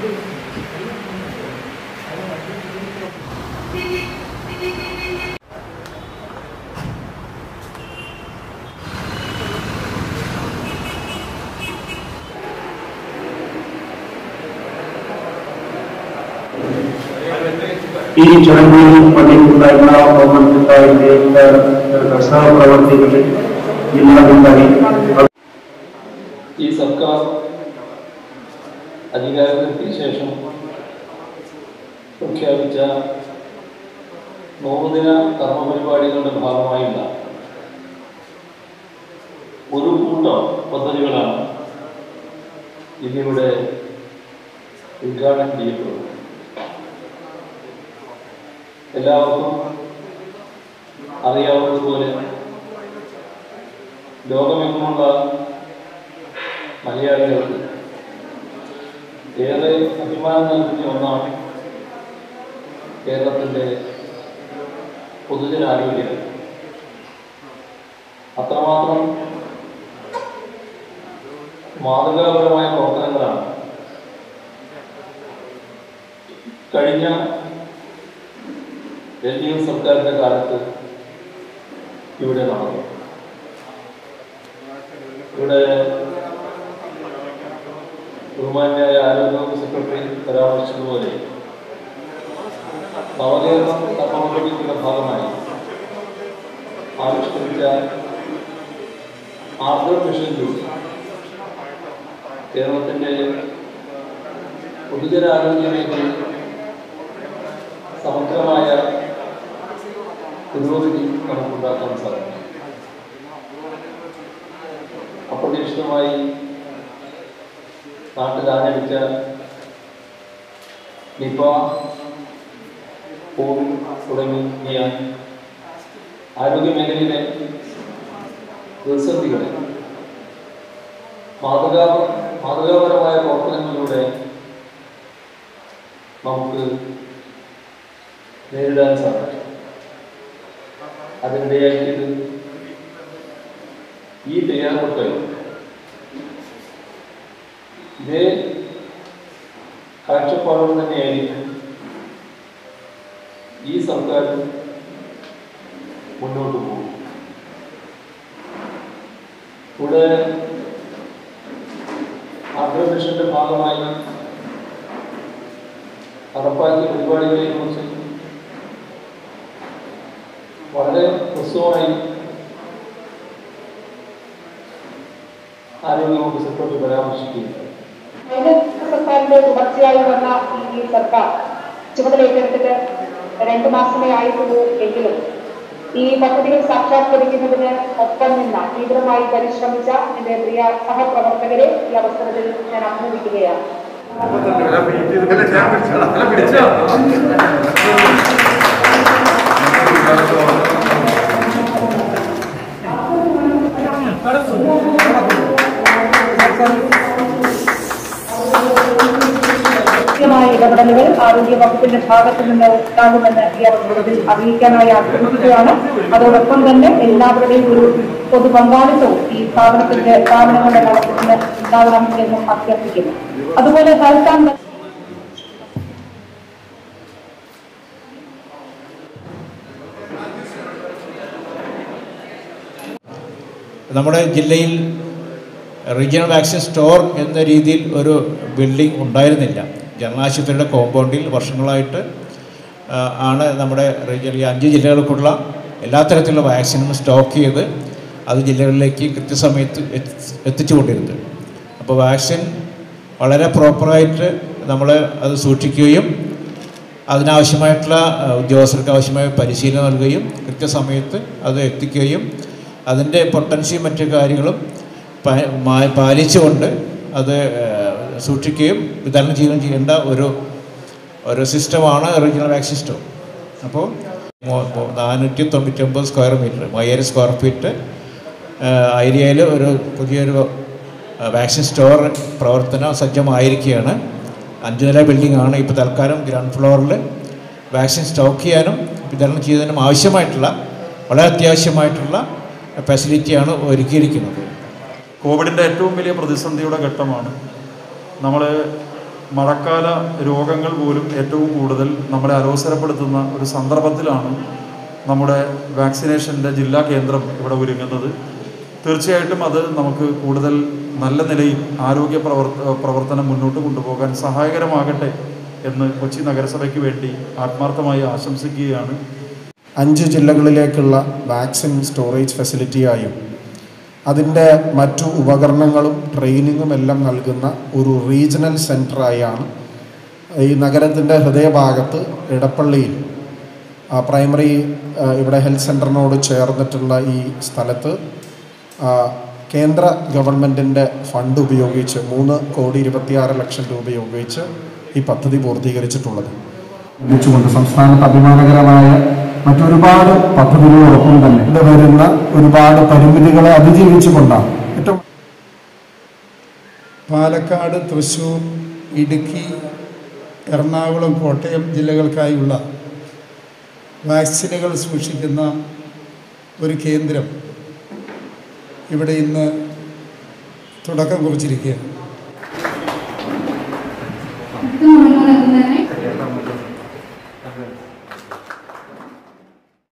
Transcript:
ഈ ചടങ്ങിൽ പങ്കെടുക്കുന്ന ബഹുമാനത്തിന്റെ സഹപ്രവർത്തികളെ ജില്ലാധികാരി ഈ സർക്കാർ അധികാരത്തിലെത്തിയ ശേഷം പ്രഖ്യാപിച്ച നൂറുദിന കർമ്മപരിപാടികളുടെ ഭാഗമായുള്ള ഒരു കൂട്ടം പദ്ധതികളാണ് ഇന്നിവിടെ ഉദ്ഘാടനം ചെയ്യപ്പെടുന്നത് എല്ലാവർക്കും അറിയാവുന്നതുപോലെ ലോകമെങ്ങുമുള്ള മലയാളികൾക്ക് ഏറെ അഭിമാനം നൽകുന്ന ഒന്നാണ് കേരളത്തിൻ്റെ പൊതുജനാരോഗ്യം അത്രമാത്രം മാതൃകാപരമായ പ്രവർത്തനങ്ങളാണ് കഴിഞ്ഞ എൽ ഡി എഫ് സർക്കാരിൻ്റെ കാലത്ത് ഇവിടെ നടന്നു ഇവിടെ ബഹുമാന്യായ ആരോഗ്യ സെക്രട്ടറി പരാമർശിച്ചതുപോലെ നവകേരളം കർമ്മപദ്ധതിയുടെ ഭാഗമായി ആവിഷ്കരിച്ച ആർദ്ര മിഷനിലൂടെ കേരളത്തിൻ്റെ പൊതുജനാരോഗ്യ മേഖലയിൽ സമഗ്രമായ പുരോഗതി നമുക്കുണ്ടാക്കാൻ സാധിക്കും അപ്രതീക്ഷിതമായി നാട്ടിൽ ആരംഭിച്ച നിപ കോവിഡ് തുടങ്ങിയ ആരോഗ്യ മേഖലയിലെ പ്രതിസന്ധികളെ മാതൃകാ മാതൃകാപരമായ പ്രവർത്തനങ്ങളിലൂടെ നമുക്ക് നേരിടാൻ സാധിക്കും അതിനിടയാക്കിയത് ഈ തയ്യാറെടുപ്പുകൾ ഇതേ കാഴ്ചപ്പാടുകൾ തന്നെയായിരിക്കും ഈ സർക്കാർ മുന്നോട്ട് പോകും ഇവിടെ ആഗ്രഹമിഷന്റെ ഭാഗമായി നടപ്പാക്കിയ പരിപാടികളെ കുറിച്ച് വളരെ ഹ്രസ്വമായി ആരോഗ്യവകുപ്പ് സെക്രട്ടറി പരാമർശിക്കുകയുണ്ടായി കഴിഞ്ഞ സർക്കാരിന്റെ തുടർച്ചയായി വന്ന ഈ സർക്കാർ ചുമതലയേറ്റെടുത്തിട്ട് രണ്ടു മാസമേ ആയിട്ടുള്ളൂ എങ്കിലും ഈ പദ്ധതികൾ സാക്ഷാത്കരിക്കുന്നതിന് ഒപ്പം നിന്ന തീവ്രമായി പരിശ്രമിച്ച എന്റെ പ്രിയ സഹപ്രവർത്തകരെ ഈ അവസരത്തിൽ ഞാൻ അഭിനന്ദിക്കുകയാണ് കൃത്യമായ ഇടപെടലുകൾ ആരോഗ്യ വകുപ്പിന്റെ ഭാഗത്തു നിന്ന് ഉണ്ടാകുമെന്ന് ഈ അവസരത്തിൽ അറിയിക്കാനായി ആഗ്രഹിക്കുകയാണ് അതോടൊപ്പം തന്നെ എല്ലാവരുടെയും ഒരു പൊതു പങ്കാളിത്തവും ഈ സ്ഥാപനത്തിന്റെ സ്ഥാപനങ്ങളുടെ നടത്തിപ്പിന് ഉണ്ടാകണം എന്നും അഭ്യർത്ഥിക്കുന്നു അതുപോലെ ഹെൽത്ത് ആൻഡ് നമ്മുടെ ജില്ലയിൽ റീജിയണൽ വാക്സിൻ സ്റ്റോർ എന്ന രീതിയിൽ ഒരു ബിൽഡിംഗ് ഉണ്ടായിരുന്നില്ല ജനറലാശുപത്രിയുടെ കോമ്പൗണ്ടിൽ വർഷങ്ങളായിട്ട് ആ, ആണ് നമ്മുടെ റീജിയണൽ ഈ അഞ്ച് ജില്ലകൾക്കുള്ള എല്ലാ തരത്തിലുള്ള വാക്സിനും സ്റ്റോക്ക് ചെയ്ത് അത് ജില്ലകളിലേക്ക് കൃത്യസമയത്ത് എത്തി- എത്തിച്ചുകൊണ്ടിരുന്നത് അപ്പോൾ വാക്സിൻ വളരെ പ്രോപ്പറായിട്ട് നമ്മൾ അത് സൂക്ഷിക്കുകയും അതിനാവശ്യമായിട്ടുള്ള ആ, ഉദ്യോഗസ്ഥർക്ക് ആവശ്യമായ പരിശീലനം നൽകുകയും കൃത്യസമയത്ത് അത് എത്തിക്കുകയും അതിൻ്റെ പൊട്ടൻഷ്യയും മറ്റു കാര്യങ്ങളും പ- മാ- പാലിച്ചുകൊണ്ട് അത് ആ, സൂക്ഷിക്കുകയും വിതരണം ചെയ്യുകയും ചെയ്യേണ്ട ഒരു ഒരു സിസ്റ്റമാണ് റീജിയണൽ വാക്സിൻ സ്റ്റോർ അപ്പോൾ മു- മു- നാനൂറ്റി തൊണ്ണൂറ്റൊമ്പത് സ്ക്വയർ മീറ്റർ മൂവായിരം സ്ക്വയർ ഫീറ്റ് ഏരിയയിൽ ഒരു പുതിയൊരു ആ, വാക്സിൻ സ്റ്റോർ പ്രവർത്തനം സജ്ജമായിരിക്കുകയാണ് അഞ്ച് നില ബിൽഡിംഗ് ആണ് ഇപ്പോൾ തൽക്കാലം ഗ്രൗണ്ട് ഫ്ലോറിൽ വാക്സിൻ സ്റ്റോക്ക് ചെയ്യാനും വിതരണം ചെയ്യുന്നതിനും ആവശ്യമായിട്ടുള്ള വളരെ അത്യാവശ്യമായിട്ടുള്ള ഫെസിലിറ്റിയാണ് ഒരുക്കിയിരിക്കുന്നത് കോവിഡിൻ്റെ ഏറ്റവും വലിയ പ്രതിസന്ധിയുടെ ഘട്ടമാണ് നമ്മൾ മഴക്കാല രോഗങ്ങൾ പോലും ഏറ്റവും കൂടുതൽ നമ്മളെ അലോസരപ്പെടുത്തുന്ന ഒരു സന്ദർഭത്തിലാണ് നമ്മുടെ വാക്സിനേഷൻ്റെ ജില്ലാ കേന്ദ്രം ഇവിടെ ഒരുങ്ങുന്നത് തീർച്ചയായിട്ടും അത് നമുക്ക് കൂടുതൽ നല്ല നിലയിൽ ആരോഗ്യ പ്രവർത്ത പ്രവർത്തനം മുന്നോട്ട് കൊണ്ടുപോകാൻ സഹായകരമാകട്ടെ എന്ന് കൊച്ചി നഗരസഭയ്ക്ക് വേണ്ടി ആത്മാർത്ഥമായി ആശംസിക്കുകയാണ് അഞ്ച് ജില്ലകളിലേക്കുള്ള വാക്സിൻ സ്റ്റോറേജ് ഫെസിലിറ്റിയായും അതിൻ്റെ മറ്റു ഉപകരണങ്ങളും ട്രെയിനിങ്ങും എല്ലാം നൽകുന്ന ഒരു റീജിയണൽ സെൻറ്ററായാണ് ഈ നഗരത്തിൻ്റെ ഹൃദയഭാഗത്ത് ഇടപ്പള്ളിയിൽ ആ, പ്രൈമറി ആ, ഇവിടെ ഹെൽത്ത് സെൻറ്ററിനോട് ചേർന്നിട്ടുള്ള ഈ സ്ഥലത്ത് ആ, കേന്ദ്ര ഗവൺമെൻറ്റിൻ്റെ ഫണ്ട് ഉപയോഗിച്ച് മൂന്ന് കോടി ഇരുപത്തിയാറ് ലക്ഷം രൂപ ഉപയോഗിച്ച് ഈ പദ്ധതി പൂർത്തീകരിച്ചിട്ടുള്ളത് വെച്ചുകൊണ്ട് സംസ്ഥാനത്ത് അഭിമാനകരമായ മറ്റൊരുപാട് പദ്ധതികളോടൊപ്പം തന്നെ ഇവിടെ വരുന്ന ഒരുപാട് പരിമിതികളെ അതിജീവിച്ചുകൊണ്ടാണ് ഏറ്റവും പാലക്കാട് തൃശ്ശൂർ ഇടുക്കി എറണാകുളം കോട്ടയം ജില്ലകൾക്കായുള്ള വാക്സിനുകൾ സൂക്ഷിക്കുന്ന ഒരു കേന്ദ്രം ഇവിടെ ഇന്ന് തുടക്കം കുറിച്ചിരിക്കുകയാണ് അടുത്ത മുറ തന്നെ